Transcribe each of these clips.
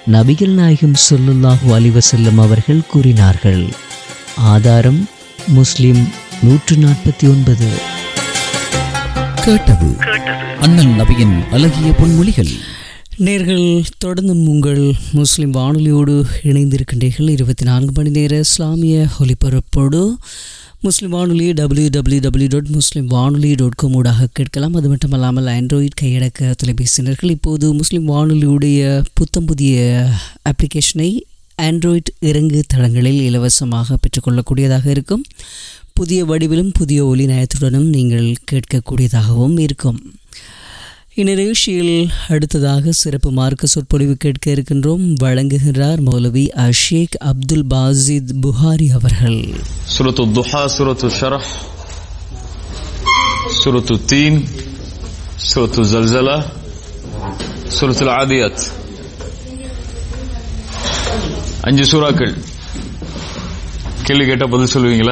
நபிகள் நாயகம் ஸல்லல்லாஹு அலைஹி வஸல்லம் அவர்கள் கூறினார்கள் ஆதாரம் முஸ்லிம் நூற்று நாற்பத்தி ஒன்பது கேட்டது அண்ணன் நபியின் அழகிய பொன்மொழிகள் நேர்கள் தொடர்ந்து உங்கள் முஸ்லிம் வானொலியோடு இணைந்திருக்கின்றீர்கள் இருபத்தி நான்கு மணி நேர இஸ்லாமிய ஒலிபரப்போடு Muslim Vanoli W W W dot Muslim Vanoli dot com ஊடாக கேட்கலாம் அது மட்டுமல்லாமல் ஆண்ட்ராய்ட் கையடக்க தொலைபேசினர்கள் இப்போது முஸ்லிம் வானொலியுடைய புத்தம் புதிய அப்ளிகேஷனை ஆண்ட்ராய்ட் இறங்கு தளங்களில் இலவசமாக பெற்றுக்கொள்ளக்கூடியதாக இருக்கும் புதிய வடிவிலும் புதிய ஒலி நயத்துடனும் நீங்கள் கேட்கக்கூடியதாகவும் இருக்கும் இந்நிகழ்ச்சியில் அடுத்ததாக சிறப்பு மார்க்க சொற்பொழிவு கேட்க இருக்கின்றோம் வழங்குகிறார் மௌலவி அஷேக் அப்துல் பாசித் புகாரி அவர்கள் سورة الضحى سورة الشرح سورة التين سورة الزلزلة سورة العاديات அஞ்சு சூறாக்கள் கேள்வி கேட்டா பதில் சொல்லுவீங்களா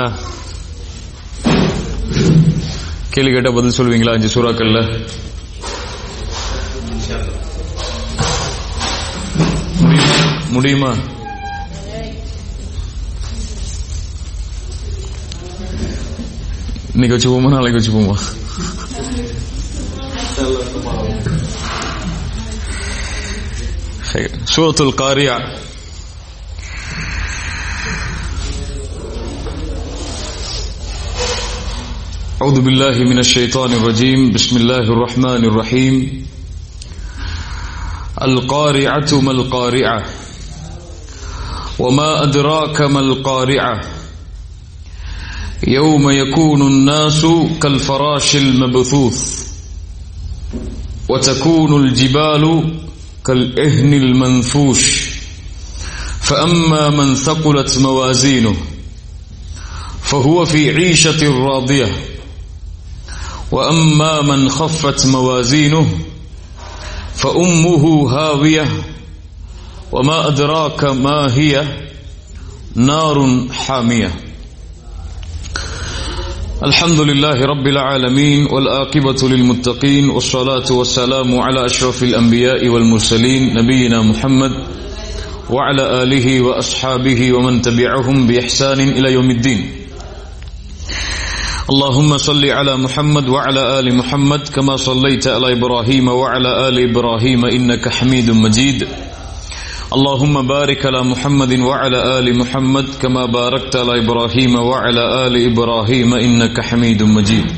கேள்வி கேட்டா பதில் சொல்லுவீங்களா அஞ்சு சூறாக்கள்ல முடியுமா? முடியுமா இன்னைக்கு வச்சுப்போமா நாளைக்கு வச்சுப்போமா سورة القارعة أعوذ بالله من الشيطان الرجيم بسم الله الرحمن الرحيم القارعة ما القارعة وما أدراك ما القارعة يوم يكون الناس كالفراش المبثوث وتكون الجبال كالإهن المنفوش فأما من ثقلت موازينه فهو في عيشة راضية وأما من خفت موازينه فأمه هاوية وما أدراك ما هي نار حامية الحمد لله رب العالمين والآقبة للمتقين والصلاة والسلام على أشرف الأنبياء والمرسلين نبينا محمد وعلى آله وأصحابه ومن تبعهم بإحسان إلى يوم الدين اللهم صل على محمد وعلى آل محمد كما صليت على إبراهيم وعلى آل إبراهيم إنك حميد مجيد اللهم بارك على محمد وعلى آل محمد كما باركت على إبراهيم وعلى آل إبراهيم إنك حميد مجيد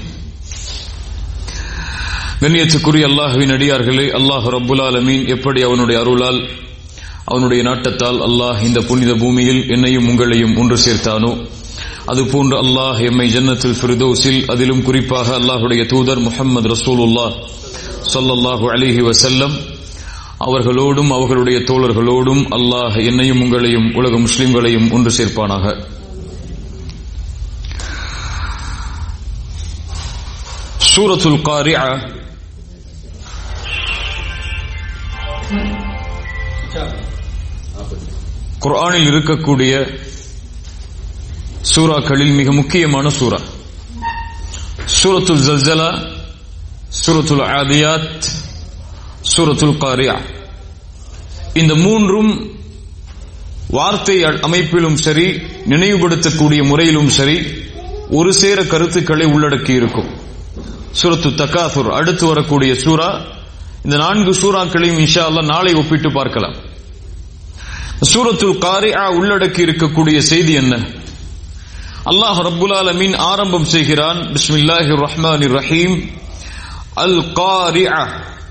கண்ணியத்துக்குரிய அல்லாஹுவின் அடியார்களே அல்லாஹ் ரப்புல் ஆலமீன் எப்படி அவனுடைய அருளால் அவனுடைய நாட்டத்தால் அல்லாஹ் இந்த புனித பூமியில் என்னையும் உங்களையும் ஒன்று சேர்த்தானோ அதுபோன்று அல்லாஹ் எம்மை ஜன்னத்தில் ஃபிர்தோஸில் அதிலும் குறிப்பாக அல்லாஹுடைய தூதர் முஹம்மது ரசூலுல்லாஹ் ஸல்லல்லாஹு அலைஹி வஸல்லம் அவர்களோடும் அவர்களுடைய தோழர்களோடும் அல்லாஹ் என்னையும் உங்களையும் உலக முஸ்லிம்களையும் ஒன்று சேர்ப்பானாக சூரத்துல் காரியா குர்ஆனில் இருக்கக்கூடிய சூறாக்களில் மிக முக்கியமான சூரா சூரத்துல் ஜல்ஜலா சூரத்துல் ஆதியாத் சூரத்துல் காரியா இந்த மூன்றும் வார்த்தை அமைப்பிலும் சரி நினைவுபடுத்தக்கூடிய முறையிலும் சரி ஒரு சேர கருத்துக்களை உள்ளடக்கி இருக்கும் சூரத்து தக்காசுர் அடுத்து வரக்கூடிய சூரா இந்த நான்கு சூறாக்களையும் இன்ஷா அல்லாஹ் நாளை ஒப்பிட்டு பார்க்கலாம் சூரத்துல் காரியா உள்ளடக்கி இருக்கக்கூடிய செய்தி என்ன அல்லாஹ் ரப்புல் ஆலமீன் ஆரம்பம் செய்கிறான் பிஸ்மில்லாஹிர் ரஹ்மானிர் ரஹீம் அல் காரியா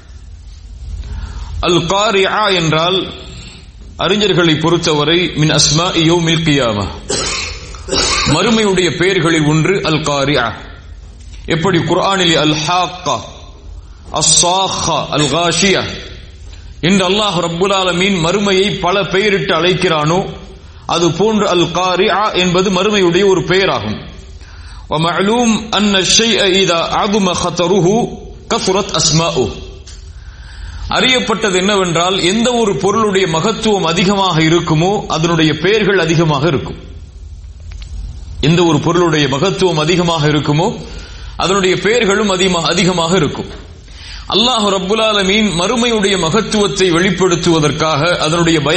அல் காரியா என்றால் அறிஞர்களை பொறுத்தவரை மின் அஸ்மா யோமில் கியாமா மறுமையுடைய பெயர்களில் ஒன்று அல் காரியா எப்படி குர்ஆனில் அல் ஹாக்கா அஸ்ஸாஹா அல் காஷியா என்று அல்லாஹ் ரப்புல் ஆலமீன் மறுமையை பல பெயரிட்டு அழைக்கிறானோ அது போன்று அல் காரியா என்பது மறுமையுடைய ஒரு பெயராகும் ومعلوم أن الشيء إذا عظم خطره كثرت أسماؤه அறியப்பட்டது என்னவென்றால் எந்த ஒரு பொருளுடைய மகத்துவம் அதிகமாக இருக்குமோ அதனுடைய பெயர்கள் அதிகமாக இருக்கும் எந்த ஒரு பொருளுடைய மகத்துவம் அதிகமாக இருக்குமோ அதனுடைய பெயர்களும் அதிகமாக அதிகமாக இருக்கும் அல்லாஹ் ரப்புல் ஆலமீன் மறுமையுடைய மகத்துவத்தை வெளிப்படுத்துவதற்காக அதனுடைய பய